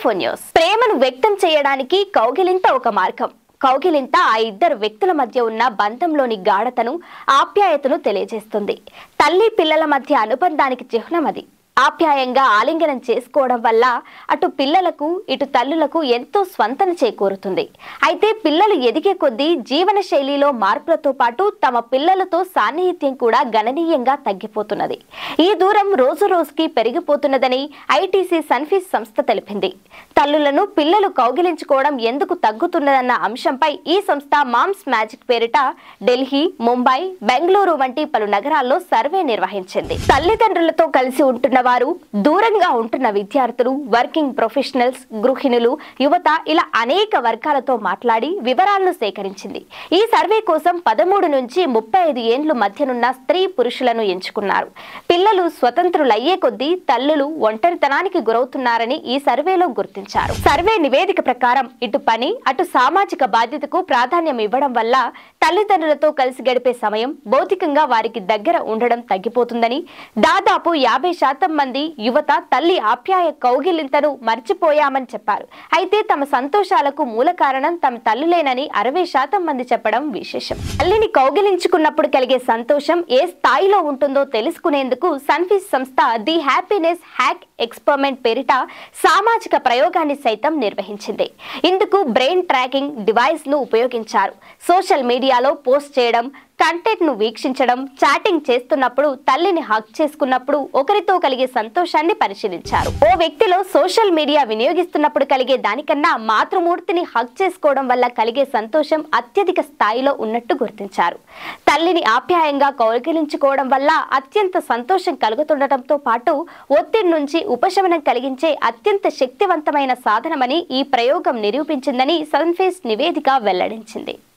four news ప్రేమను వ్యక్తం చేయడానికి కౌగిలింత ఒక మార్గం కౌగిలింత ఆ ఇద్దరు వ్యక్తుల మధ్య ఉన్న బంధంలోని గాఢతను ఆప్యాయతను తెలియజేస్తుంది తల్లి పిల్లల మధ్య అనుబంధానికి చిహ్నం అది ఆప్యాయంగా ఆలింగనం చేసుకోవడం వల్ల అటు పిల్లలకు ఇటు తల్లులకు ఎంతో స్వంతన చేకూరుతుంది అయితే పిల్లలు ఎదిగే కొద్దీ జీవన శైలిలో మార్పులతో పాటు తమ పిల్లలతో సాన్నిహిత్యం కూడా గణనీయంగా తగ్గిపోతున్నది ఈ దూరం రోజు రోజుకి పెరిగిపోతున్నదని ఐటీసీ సన్ఫీస్ సంస్థ తెలిపింది తల్లులను పిల్లలు కౌగిలించుకోవడం ఎందుకు తగ్గుతున్నదన్న అంశంపై ఈ సంస్థ మామ్స్ మ్యాజిక్ పేరిట ఢిల్లీ ముంబై బెంగళూరు వంటి పలు నగరాల్లో సర్వే నిర్వహించింది తల్లిదండ్రులతో కలిసి ఉంటున్న వారు దూరంగా ఉంటున్న విద్యార్థులు వర్కింగ్ ప్రొఫెషనల్స్ గృహిణులు యువత ఇలా అనేక వర్గాలతో మాట్లాడి వివరాలను సేకరించింది ఈ సర్వే కోసం పదమూడు నుంచి ముప్పై ఐదు ఏండ్లు మధ్యనున్న స్త్రీ పురుషులను ఎంచుకున్నారు పిల్లలు స్వతంత్రులయ్యే కొద్దీ తల్లులు ఒంటరితనానికి గురవుతున్నారని ఈ సర్వేలో గుర్తించారు సర్వే నివేదిక ప్రకారం ఇటు పని అటు సామాజిక బాధ్యతకు ప్రాధాన్యం ఇవ్వడం వల్ల తల్లిదండ్రులతో కలిసి గడిపే సమయం భౌతికంగా వారికి దగ్గర ఉండడం తగ్గిపోతుందని దాదాపు యాభై శాతం మంది యువత తల్లి ఆప్యాయ కౌగిలింతను మర్చిపోయామని చెప్పారు అయితే తమ సంతోషాలకు మూల కారణం తమ తల్లులేనని అరవై శాతం మంది చెప్పడం విశేషం తల్లిని కౌగిలించుకున్నప్పుడు కలిగే సంతోషం ఏ స్థాయిలో ఉంటుందో తెలుసుకునేందుకు సన్ఫీస్ సంస్థ ది హ్యాపీనెస్ హ్యాక్ ఎక్స్పెరిమెంట్ పేరిట సామాజిక ప్రయోగాన్ని సైతం నిర్వహించింది ఇందుకు బ్రెయిన్ ట్రాకింగ్ డివైస్ ను ఉపయోగించారు సోషల్ మీడియాలో పోస్ట్ చేయడం కంటెంట్ ను వీక్షించడం చాటింగ్ చేస్తున్నప్పుడు తల్లిని హక్ చేసుకున్నప్పుడు ఒకరితో కలిగే సంతోషాన్ని పరిశీలించారు ఓ వ్యక్తిలో సోషల్ మీడియా వినియోగిస్తున్నప్పుడు కలిగే దానికన్నా మాతృమూర్తిని హక్ చేసుకోవడం వల్ల కలిగే సంతోషం అత్యధిక స్థాయిలో ఉన్నట్టు గుర్తించారు తల్లిని ఆప్యాయంగా కౌగిలించుకోవడం వల్ల అత్యంత సంతోషం కలుగుతుండటంతో పాటు ఒత్తిడి నుంచి ఉపశమనం కలిగించే అత్యంత శక్తివంతమైన సాధనమని ఈ ప్రయోగం నిరూపించిందని సన్ఫేస్ నివేదిక వెల్లడించింది